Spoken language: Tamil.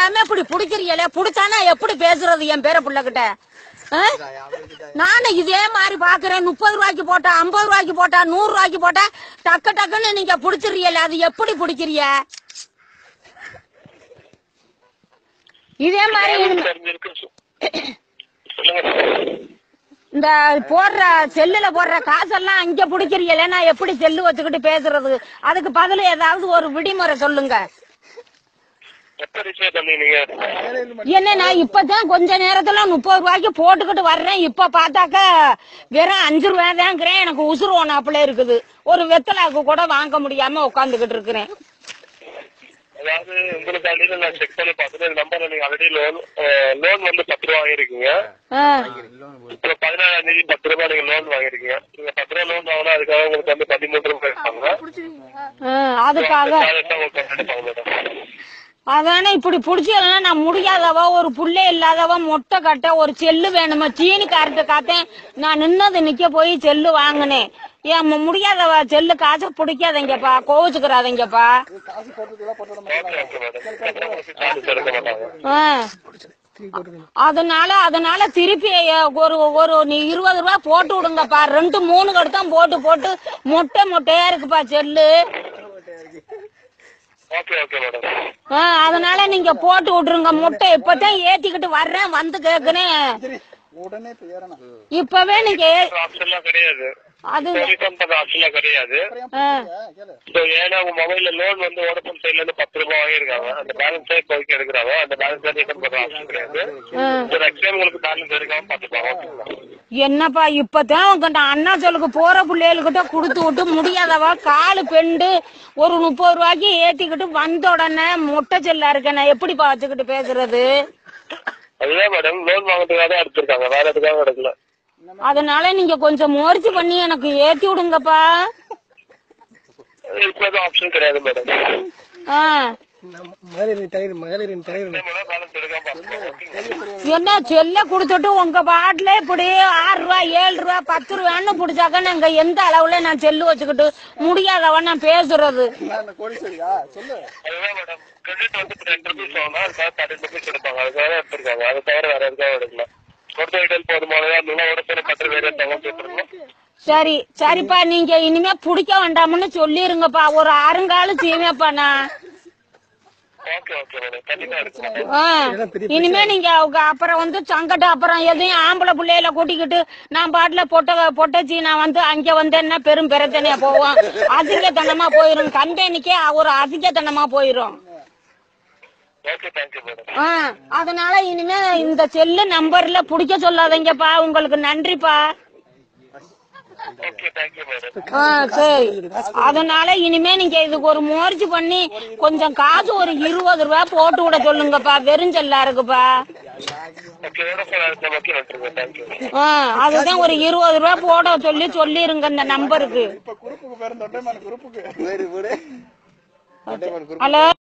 தெரியாம இப்படி புடிக்கிறீங்களே புடிச்சானா எப்படி பேசுறது என் பேர புள்ளகிட்ட ஆ? நானும் இதே மாதிரி பாக்குறேன் முப்பது ரூபாய்க்கு போட்டா ஐம்பது ரூபாய்க்கு போட்டா நூறு ரூபாய்க்கு போட்டா டக்கு டக்குன்னு நீங்க புடிச்சிருக்கீல அது எப்படி புடிக்கிறீங்க இதே மாதிரி இனிமே- தெரிஞ்சிருக்கு சொல்லுங்க இந்த போடுற செல்லுல போடுற காசெல்லாம் அங்க புடிக்கிறீங்களே நான் எப்படி செல்லு வச்சுக்கிட்டு பேசுறது அதுக்கு பதில் ஏதாவது ஒரு விடிமுறை சொல்லுங்க எப்ப ரிசீவ் பண்ணீங்க என்ன நான் இப்பதான் கொஞ்ச நேரத்துல முப்பது ரூபாய்க்கு போட்டுக்கிட்டு வர்றேன் இப்ப பார்த்தாக்க வெறும் அஞ்சு ரூபாய் தான்ங்கிறேன் எனக்கு உசுறு ஒண்ணாப்புல இருக்குது ஒரு வெத்தலாக்கு கூட வாங்க முடியாம உட்காந்துக்கிட்டு இருக்கிறேன் அதாவது உங்களுக்கு ஆல்ரெடி நான் செக் பண்ணி பார்த்துட்டு இந்த நம்பர்ல நீங்க ஆல்ரெடி லோன் லோன் வந்து பத்து ரூபா வாங்கிருக்கீங்க ஆ, இப்போ பதினாறாம் தேதி பத்து ரூபாய் நீங்க லோன் வாங்கிருக்கீங்க நீங்க பத்து ரூபா லோன் வாங்கினா அதுக்காக உங்களுக்கு வந்து பதிமூன்று ரூபாய் இருப்பாங்க ஆ, அதுக்காக உங்களுக்கு எடுப்பாங்க மேடம் அதானே இப்படி புடிச்சதுன்னா நான் முடியாதவ ஒரு புள்ளை இல்லாதவ மொட்டை கட்ட ஒரு செல்லு வேணுமா சீனி காரட்டு காத்தேன் நான் நின்னது நிக்க போய் செல்லு வாங்கினேன் ஏன் மு- முடியாதவ செல்லு காசு பிடிக்காதீங்கப்பா கோவிச்சுக்கிறாதீங்கப்பா ஓகே ஓகே மேடம் சார்ஜ் எடுக்க மாட்டாங்க ஆ. அதனால அதனால திருப்பி அஹ், ஒரு ஒரு நீ இருபது ரூபாய் போட்டு விடுங்கப்பா ரெண்டு மூணு கட்டு தான் போட்டு போட்டு மொட்டை மொட்டையா இருக்குப்பா செல்லு ஓகே ஓகே மேடம் ஆ, அதனால நீங்க போட்டு விட்டுருங்க முட்டை இப்பதான் ஏத்திக்கிட்டு வர்றேன் வந்து கேக்குறேன் உடனே இப்ப ஏறணும் இப்பவே நீங்க ஏ- ஆப்ஷன்லாம் கிடையாது அது ரீஃபண்ட் பண்ற ஆப்ஷன்லாம் கிடையாது ஆ, கேளு ஸோ ஏன்னா உங்க மொபைல்ல லோன் வந்து ஓடப்பன் சைட்ல இருந்து பத்து ரூபாய் வாங்கியிருக்காங்க அந்த பேலன்ஸே இப்போதைக்கு எடுக்கிறாங்க அந்த பேலன்ஸ் ரீஃபண்ட் பண்ற ஆப்ஷன் கிடையாது ஸோ நெக்ஸ்ட் டைம் உங்களுக்கு பேலன்ஸ் எடுக்காம பார்த்துப்பாங்க ஓகேங்களா என்னப்பா இப்பதான் உங்க அண்ணா சொல்லுக்கு போற பிள்ளைகளுக்கிட்ட கொடுத்து விட்டு முடியாதவா காலு பெண்டு ஒரு முப்பது ரூபாய்க்கு ஏத்திக்கிட்டு வந்த உடனே முட்டை செல்லா இருக்க நான் எப்படிப்பா வச்சுக்கிட்டு பேசுறது அதுதான் மேடம் லோன் வாங்குறதுக்காக தான் எடுத்திருக்காங்க வேற எதுக்காக எடுக்கல அதனால நீங்க கொஞ்சம் முயற்சி பண்ணி எனக்கு ஏத்தி விடுங்கப்பா இப்போ எதுவும் ஆப்ஷன் கிடையாது மேடம் ஆ மகளிரின் தலைவர் மகளிரின் தலைவர் மேடம் பேலன்ஸ் எடுக்காம பார்த்துப்பாங்க ஓகேங்களா என்ன செல்ல கொடுத்துட்டு உங்க பாட்டுல இப்படி ஆறு ரூபா ஏழு ரூபா பத்து ரூபான்னு பிடிச்சாக்க நாங்க எந்த அளவுல நான் செல்லு வச்சுக்கிட்டு முடியாதவன் நான் பேசுறது நான் கோடீஸ்வரியா சொல்லு அதுதான் மேடம் கிரெடிட் வந்து டென் ருபீஸ் வாங்கினா அதுக்காக தேர்ட்டி ருபீஸ் எடுப்பாங்க அதுக்காக தான் எடுத்திருக்காங்க அது தவிர வேற எதுக்காக எடுக்கல கொடுத்த ஐட்டம் போதுமானதா இருந்தாலும் ஒரு சில பத்து பேர் எடுத்தாங்க கேட்டுருக்கோம் சரி சரிப்பா நீங்க இனிமே பிடிக்க வேண்டாம்னு சொல்லிருங்கப்பா ஒரு ஆறுங்காலம் செய்வேப்பா நான் ஓகே ஓகே மேடம் கண்டிப்பா எடுக்கலாம் ஆ, இனிமே நீங்க அவங்க அப்புறம் வந்து சங்கடம் அப்புறம் எதையும் ஆம்பளை பிள்ளையில கூட்டிக்கிட்டு நான் பாட்டுல பொட்ட பொட்டச்சி நான் வந்து அங்க வந்தேன்னா பெரும் பிரச்சனையா போவோம் அசிங்கத்தனமா போயிரும் கம்பெனிக்கே ஒரு அசிங்கத்தனமா போயிரும் ஓகே தேங்க்யூ மேடம் ஆ, அதனால இனிமே இந்த செல்லு நம்பர்ல புடிக்க சொல்லாதீங்கப்பா உங்களுக்கு நன்றிப்பா ஓகே தேங்க்யூ மேடம் ஆ சரி அதனால இனிமே நீங்க இதுக்கு ஒரு முயற்சி பண்ணி கொஞ்சம் காசு ஒரு இருபது ரூபாய் போட்டு விட சொல்லுங்கப்பா வெறுஞ்செல்லா இருக்குப்பா ஓகே வோடஃபோன் அடுத்த மக்கள் வந்துருங்க தேங்க்யூ ஆ அதுதான் ஒரு இருபது ரூபாய் போட சொல்லி சொல்லிருங்க இந்த நம்பருக்கு இப்ப குரூப்புக்கு பேரு தொண்டைமான குரூப்புக்கு ஹலோ